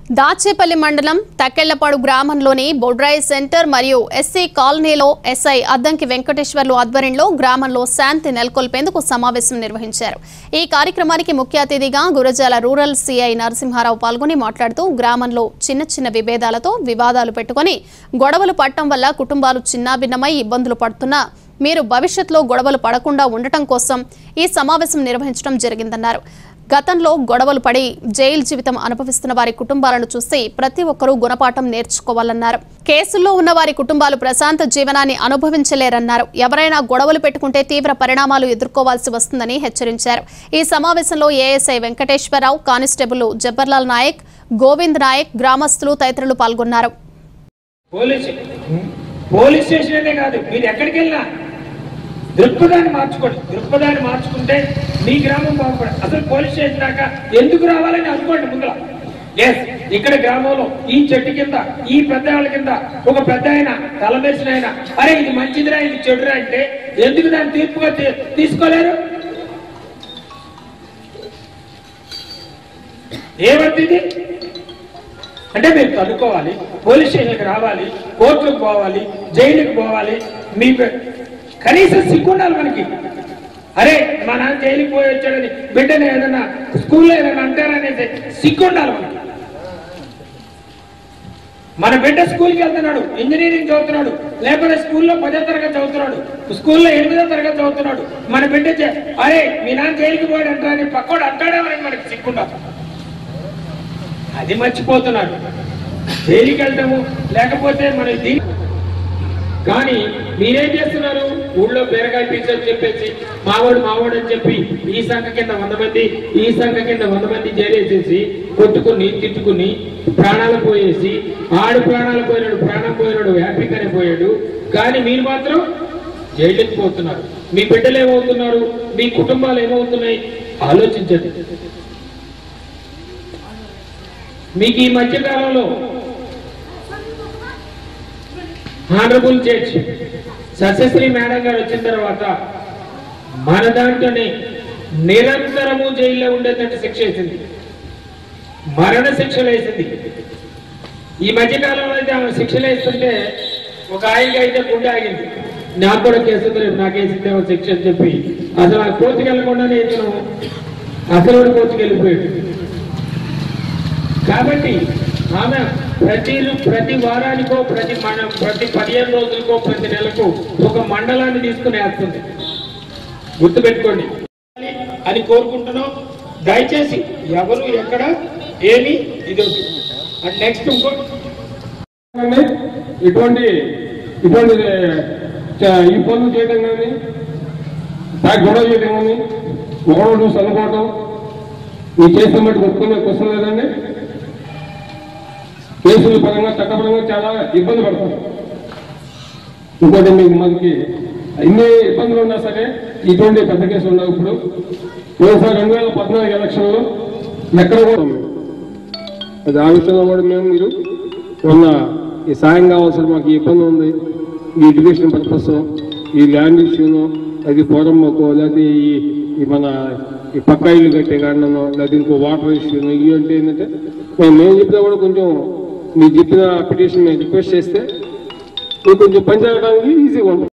దాచేపల్లి మండలం తక్కెళ్లపాడు గ్రామంలోని బొడ్రాయి సెంటర్ మరియు ఎస్సీ కాలనీలో ఎస్ఐ అద్దంకి వెంకటేశ్వర్లు ఆధ్వర్యంలో గ్రామంలో శాంతి నెలకొల్పేందుకు సమావేశం నిర్వహించారు ఈ కార్యక్రమానికి ముఖ్య అతిథిగా గురజాల రూరల్ సిఐ నరసింహారావు పాల్గొని మాట్లాడుతూ గ్రామంలో చిన్న చిన్న విభేదాలతో వివాదాలు పెట్టుకొని గొడవలు పడటం వల్ల కుటుంబాలు చిన్నాభిన్నమై ఇబ్బందులు పడుతున్నా మీరు భవిష్యత్తులో గొడవలు పడకుండా ఉండటం కోసం ఈ సమావేశం నిర్వహించడం జరిగిందన్నారు గతంలో గొడవలు పడి జైలు జీవితం అనుభవిస్తున్న వారి కుటుంబాలను చూసి ప్రతి ఒక్కరూ గుణపాఠం నేర్చుకోవాలన్నారు కేసుల్లో ఉన్న వారి కుటుంబాలు ప్రశాంత జీవనాన్ని అనుభవించలేరన్నారు ఎవరైనా గొడవలు పెట్టుకుంటే తీవ్ర పరిణామాలు ఎదుర్కోవాల్సి వస్తుందని హెచ్చరించారు ఈ సమావేశంలో ఏఎస్ఐ వెంకటేశ్వరరావు కానిస్టేబుల్ జబ్బర్లాల్ నాయక్ గోవింద్ నాయక్ గ్రామస్తులు తదితరులు పాల్గొన్నారు పోలీసు పోలీస్ స్టేషన్ అనే కాదు మీరు ఎక్కడికి వెళ్ళినా దృక్పథాన్ని మార్చుకోండి దృక్పథాన్ని మార్చుకుంటే మీ గ్రామం బాగుపడదు అసలు పోలీస్ స్టేషన్ దాకా ఎందుకు రావాలని అనుకోండి ముందర ఎస్ ఇక్కడ గ్రామంలో ఈ చెట్టు కింద ఈ పెద్ద వాళ్ళ కింద ఒక పెద్ద ఆయన తలమెరిసిన ఆయన అరే ఇది మంచిదిరా ఇది చెడురా అంటే ఎందుకు దాన్ని తీర్పుగా తీ- తీసుకోలేరు ఏమంటుంది అంటే మీరు కనుక్కోవాలి పోలీస్ స్టేషన్కి రావాలి కోర్టులకు పోవాలి జైలుకి పోవాలి మీ కనీసం సిగ్గుండాలి మనకి అరే మా నాన్న జైలుకి పోయి వచ్చాడని బిడ్డని ఏదైనా స్కూల్లో ఏదైనా అంటారనేసి సిగ్గుండాలి మనకి మన బిడ్డ స్కూల్కి వెళ్తున్నాడు ఇంజనీరింగ్ చదువుతున్నాడు లేకపోతే స్కూల్లో పదో తరగతి చదువుతున్నాడు స్కూల్లో ఎనిమిదో తరగతి చదువుతున్నాడు మన బిడ్డ చే- అరే మీ నాన్న జైలుకి పోయాడు అంటారని పక్కోడు అంటాడేమని మనకి సిగ్గుండాలి అది మర్చిపోతున్నాడు జైలుకి వెళ్ళటము లేకపోతే మన దీని కానీ మీరేం చేస్తున్నారు ఊళ్ళో బీరకాయ పిచ్చని చెప్పేసి మావాడు మావాడు అని చెప్పి ఈ సంఘ కింద వంద మంది ఈ సంఘ కింద వంద మంది జైలేసేసి కొట్టుకుని తిట్టుకుని ప్రాణాలు పోయేసి ఆడు ప్రాణాలు పోయినాడు ప్రాణం పోయినాడు హ్యాపీగానే పోయాడు కానీ మీరు మాత్రం జైలుకి పోతున్నారు మీ బిడ్డలు ఏమవుతున్నారు మీ కుటుంబాలు ఏమవుతున్నాయి ఆలోచించండి మీకు ఈ మధ్య కాలంలో హానరబుల్ జడ్జ్ సస్యశ్రీ మేడం గారు వచ్చిన తర్వాత మన దాంట్లోనే నిరంతరము జైల్లో ఉండేటట్టు శిక్ష వేసింది మరణ శిక్షలు వేసింది ఈ మధ్య కాలంలో అయితే ఆమె శిక్షలు వేస్తుంటే ఒక ఆయనకి అయితే గుండె ఆగింది నాకు కూడా కేసు ఉంది రేపు నాకు వేసిందేమో శిక్ష అని చెప్పి అసలు ఆ కోర్టుకి వెళ్ళకుండానే ఇతను అసలు కూడా కోర్టుకి వెళ్ళిపోయాడు కాబట్టి ఆమె ప్రతి ప్రతి వారానికో ప్రతి మన ప్రతి పదిహేను రోజులకో ప్రతి నెలకు ఒక మండలాన్ని తీసుకుని వేస్తుంది గుర్తుపెట్టుకోండి అని కోరుకుంటున్నాం దయచేసి ఎవరు ఎక్కడ ఏమి ఇది అండ్ నెక్స్ట్ ఇంకో కానీ ఇటువంటి ఇటువంటి చ- ఈ పనులు చేయడం కానీ దానికి గొడవ చేయడం కానీ ఒకడు చూసి అనుకోవటం ఈ చేసిన బట్టి ఒప్పుకునే క్వశ్చన్ లేదండి కేసుల పరంగా చట్టపరంగా చాలా ఇబ్బంది పడతాం ఇంకోటి మీకు మనకి ఎన్ని ఇబ్బందులు ఉన్నా సరే ఇటువంటి పెద్ద కేసులు ఉండవు ఇప్పుడు పోయినసారి రెండు వేల పద్నాలుగు ఎలక్షన్లో ఎక్కడ కూడా అది ఆ విషయంలో కూడా మేము మీరు ఉన్న ఈ సాయం కావాల్సిన మాకు ఈ ఇబ్బంది ఉంది ఈ ఎడ్యుకేషన్ పర్పస్ ఈ ల్యాండ్ ఇష్యూను అది పోరమ్మకో లేకపోతే ఈ ఈ మన ఈ పక్క ఇల్లు కట్టే కారణమో లేకపోతే ఇంకో వాటర్ ఇష్యూను ఇవి అంటే ఏంటంటే మేము మేము చెప్పినా కూడా కొంచెం మీరు చెప్పిన పిటిషన్ మేము రిక్వెస్ట్ చేస్తే మీకు కొంచెం పని జరగడానికి ఈజీగా ఉంటుంది